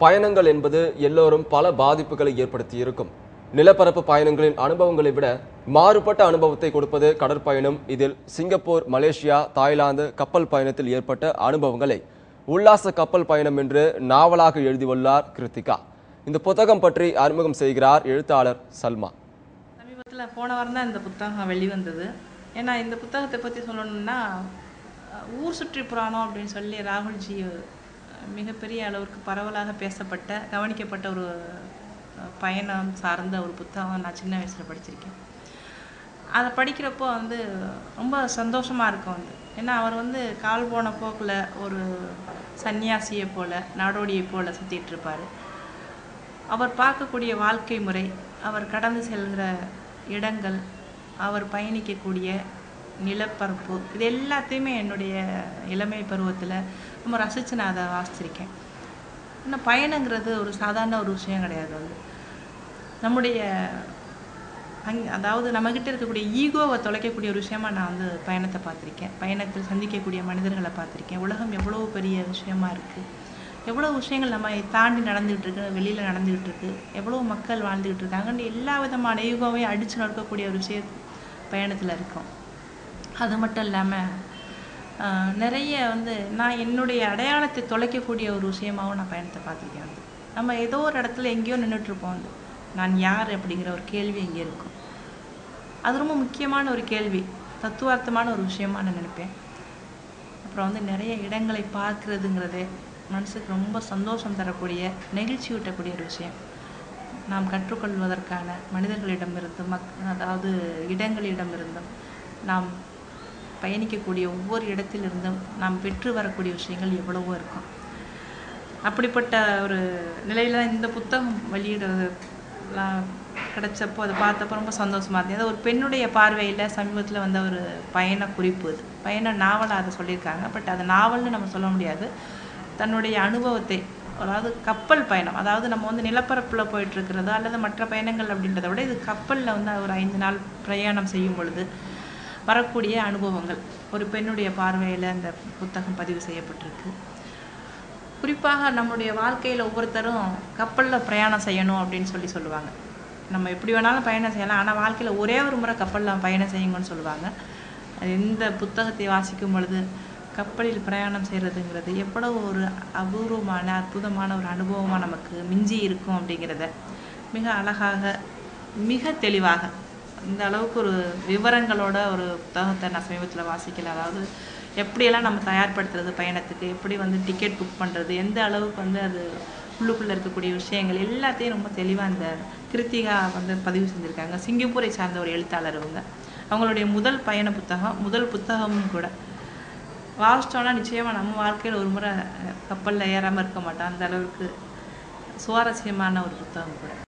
பயணங்கள் என்பது எல்லோரும் பல பாதிப்புகளை ஏற்படுத்தி இருக்கும் நிலப்பரப்பு பயணங்களின் அனுபவங்களை விட மாறுபட்ட அனுபவத்தை கொடுப்பது கடற்பயணம் இதில் சிங்கப்பூர் மலேசியா தாய்லாந்து கப்பல் பயணத்தில் ஏற்பட்ட அனுபவங்களை உல்லாச கப்பல் பயணம் என்று நாவலாக எழுதியுள்ளார் கிருத்திகா இந்த புத்தகம் பற்றி அறிமுகம் செய்கிறார் எழுத்தாளர் சல்மா சமீபத்தில் போன வாரம் தான் இந்த புத்தகம் வெளிவந்தது ஏன்னா இந்த புத்தகத்தை பற்றி சொல்லணும்னா அஹ், ஊர் சுற்றி புராணம் அப்படின்னு சொல்லி ராகுல்ஜி அஹ், மிகப்பெரிய அளவுக்கு பரவலாக பேசப்பட்ட கவனிக்கப்பட்ட ஒரு அஹ், பயணம் சார்ந்த ஒரு புத்தகம் நான் சின்ன வயசில் படிச்சிருக்கேன் அதை படிக்கிறப்போ வந்து ரொம்ப சந்தோஷமாக இருக்கும் வந்து ஏன்னா அவர் வந்து கால் போன போக்கில் ஒரு சன்னியாசியை போல நாடோடியை போல சுற்றிட்டு இருப்பார் அவர் பார்க்கக்கூடிய வாழ்க்கை முறை அவர் கடந்து செல்கிற இடங்கள் அவர் பயணிக்கக்கூடிய நிலப்பரப்பு இது எல்லாத்தையுமே என்னுடைய இளமை பருவத்தில் ரொம்ப ரசித்து நான் அதை வாசிச்சிருக்கேன் ஆனால் பயணங்கிறது ஒரு சாதாரண ஒரு விஷயம் கிடையாது அது நம்முடைய அங் அதாவது நம்மக்கிட்ட இருக்கக்கூடிய ஈகோவை தொலைக்கக்கூடிய ஒரு விஷயமா நான் வந்து பயணத்தை பார்த்துருக்கேன் பயணத்தில் சந்திக்கக்கூடிய மனிதர்களை பார்த்துருக்கேன் உலகம் எவ்வளோ பெரிய விஷயமா இருக்குது எவ்வளோ விஷயங்கள் நம்ம தாண்டி நடந்துகிட்டு இருக்கு வெளியில் நடந்துகிட்டு இருக்கு எவ்வளோ மக்கள் வாழ்ந்துகிட்டு இருக்காங்கன்னு எல்லா விதமான ஈகோவையும் அடித்து நொறுக்கக்கூடிய ஒரு விஷயம் பயணத்தில் இருக்கும் அது மட்டும் இல்லாமல் நிறைய வந்து நான் என்னுடைய அடையாளத்தை தொலைக்கக்கூடிய ஒரு விஷயமாவும் நான் பயணத்தை பார்த்துருக்கேன் வந்து நம்ம ஏதோ ஒரு இடத்துல எங்கேயோ நின்றுட்டுருப்போம் வந்து நான் யார் அப்படிங்கிற ஒரு கேள்வி இங்கே இருக்கும் அது ரொம்ப முக்கியமான ஒரு கேள்வி தத்துவார்த்தமான ஒரு விஷயமா நான் நினைப்பேன் அப்புறம் வந்து நிறைய இடங்களை பார்க்கறதுங்கிறதே மனசுக்கு ரொம்ப சந்தோஷம் தரக்கூடிய நெகிழ்ச்சி ஊட்டக்கூடிய ஒரு விஷயம் நாம் கற்றுக்கொள்வதற்கான மனிதர்களிடமிருந்தும் மக் அதாவது இடங்களிடமிருந்தும் நாம் பயணிக்கக்கூடிய ஒவ்வொரு இடத்திலிருந்தும் நாம் பெற்று வரக்கூடிய விஷயங்கள் எவ்வளவோ இருக்கும் அப்படிப்பட்ட ஒரு நிலையில தான் இந்த புத்தகம் வெளியிடுறதுலாம் கிடைச்சப்போ அதை பார்த்தப்போ ரொம்ப சந்தோஷமா இருந்தது அது ஒரு பெண்ணுடைய பார்வையில் சமீபத்தில் வந்த ஒரு பயண குறிப்பு இது பயண நாவலாக அதை சொல்லியிருக்காங்க பட் அது நாவல்னு நம்ம சொல்ல முடியாது தன்னுடைய அனுபவத்தை அதாவது கப்பல் பயணம் அதாவது நம்ம வந்து நிலப்பரப்பில் போயிட்டு இருக்கிறதோ அல்லது மற்ற பயணங்கள் அப்படின்றத விட இது கப்பலில் வந்து ஒரு ஐந்து நாள் பிரயாணம் செய்யும் பொழுது வரக்கூடிய அனுபவங்கள் ஒரு பெண்ணுடைய பார்வையில் அந்த புத்தகம் பதிவு செய்யப்பட்டிருக்கு குறிப்பாக நம்முடைய வாழ்க்கையில் ஒவ்வொருத்தரும் கப்பலில் பிரயாணம் செய்யணும் அப்படின்னு சொல்லி சொல்லுவாங்க நம்ம எப்படி வேணாலும் பயணம் செய்யலாம் ஆனால் வாழ்க்கையில் ஒரே ஒரு முறை கப்பலில் பயணம் செய்யுங்கன்னு சொல்லுவாங்க அது இந்த புத்தகத்தை வாசிக்கும் பொழுது கப்பலில் பிரயாணம் செய்கிறதுங்கிறது எவ்வளவு ஒரு அபூர்வமான அற்புதமான ஒரு அனுபவமாக நமக்கு மிஞ்சி இருக்கும் அப்படிங்கிறத மிக அழகாக மிக தெளிவாக இந்த அளவுக்கு ஒரு விவரங்களோட ஒரு புத்தகத்தை நான் சமீபத்தில் வாசிக்கல அதாவது எப்படியெல்லாம் நம்ம தயார்படுத்துறது பயணத்துக்கு எப்படி வந்து டிக்கெட் புக் பண்ணுறது எந்த அளவுக்கு வந்து அது உள்ளுக்குள்ளே இருக்கக்கூடிய விஷயங்கள் எல்லாத்தையும் ரொம்ப தெளிவாக அந்த கிருத்திகா வந்து பதிவு செஞ்சுருக்காங்க சிங்கப்பூரை சார்ந்த ஒரு எழுத்தாளர் அவங்க அவங்களுடைய முதல் பயண புத்தகம் முதல் புத்தகமும் கூட வாசிச்சோன்னா நிச்சயமாக நம்ம வாழ்க்கையில் ஒரு முறை கப்பலில் ஏறாமல் இருக்க மாட்டோம் அந்த அளவுக்கு சுவாரஸ்யமான ஒரு புத்தகம் கூட